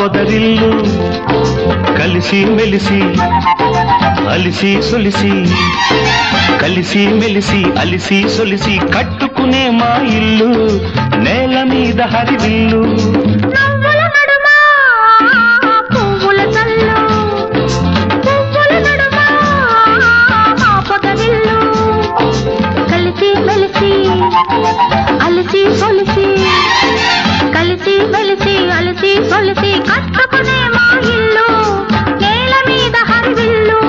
పొదరిల్లు కలిసి మెలిసి అలిసి సొలిసి కలిసి మెలిసి అలిసి సొలిసి కట్టుకునే మా ఇల్లు నేల మీద హరివిల్లు నవ్వుల నడుమ పువ్వుల చల్లు పువ్వుల నడుమ మా పొదరిల్లు కలిసి మెలిసి అలిసి సొలిసి కలిసి మెలిసి అలిసి సొలిసి కట్టుకునే మా ఇల్లు నేల మీద హరివిల్లు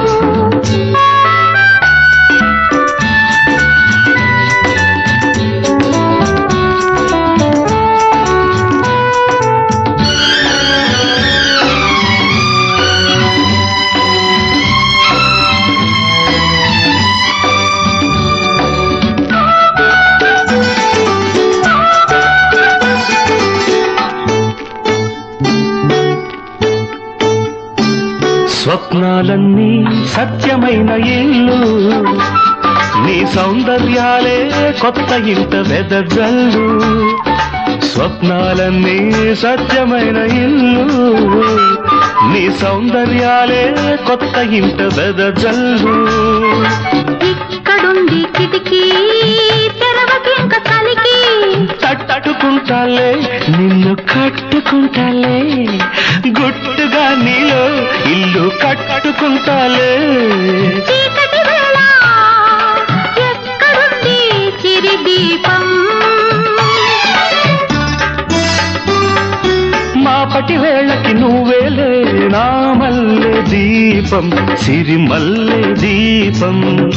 స్వప్నాలన్నీ సత్యమైన ఇల్లు నీ సౌందర్యాలే కొత్త ఇంట వెదజల్లు స్వప్నాలన్నీ సత్యమైన ఇల్లు నీ సౌందర్యాలే కొత్త ఇంట వెదజల్లు ఇక్కడుంది కిటికీ తెరవకింక చలికి తట్టుకుంటాలే నిన్ను కట్టుకుంటాలే గుట్టుగా నీలో ఇల్లు కట్టుకుంటాలే చీకటి వేళ ఎక్కడుంది చిరి దీపం మాపటి వేళకి నువ్వేలే నా మల్లె దీపం సిరిమల్లె దీపం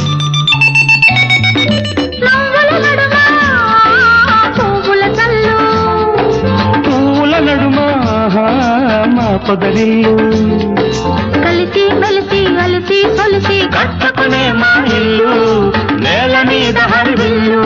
నవ్వుల నడుమ పువ్వుల చల్లు పూల నడుమ మా పొదరిల్లు కలిసి మెలిసి అలిసి సొలిసి కట్టుకునే మా ఇల్లు నేల మీద హరివిల్లు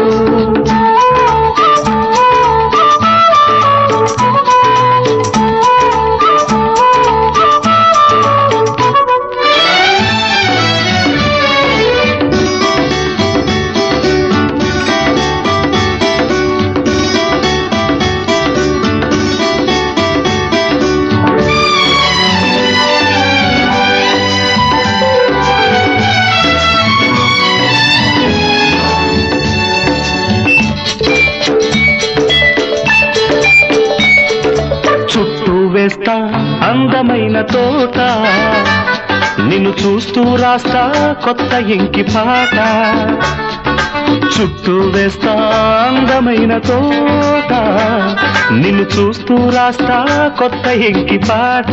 చుట్టూ వేస్తా అందమైన తోట నిన్ను చూస్తూ రాస్తా కొత్త ఇంకి పాట చుట్టూ వేస్తా అందమైన తోట నిన్ను చూస్తూ రాస్తా కొత్త ఇంకి పాట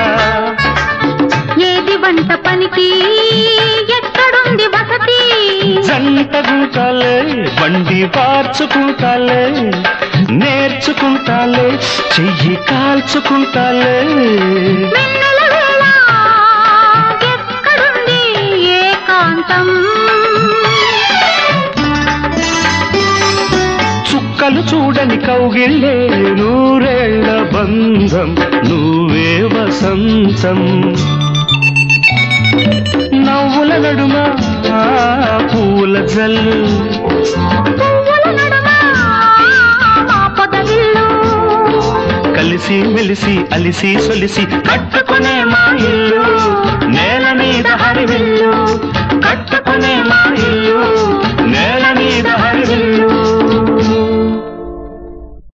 ఏది వంట పనికి ఎక్కడుంది వసతి జంట గుంటాలే బండి పార్చుకుంటాలే నేర్చుకుంటాలే చెయ్యి కాల్చుకుంటాలే వెన్నెల వేళ ఎక్కడుంది ఏకాంతం చుక్కలు చూడని కౌగిళ్ళే నూరేళ్ల బంధం నువ్వే వసంతం నవ్వుల నడుమ ఆ పూల జల్లు పువ్వుల నడుమ మా పొదరిల్లు కలిసి మెలిసి అలిసి సొలిసి కట్టుకునే మా ఇల్లు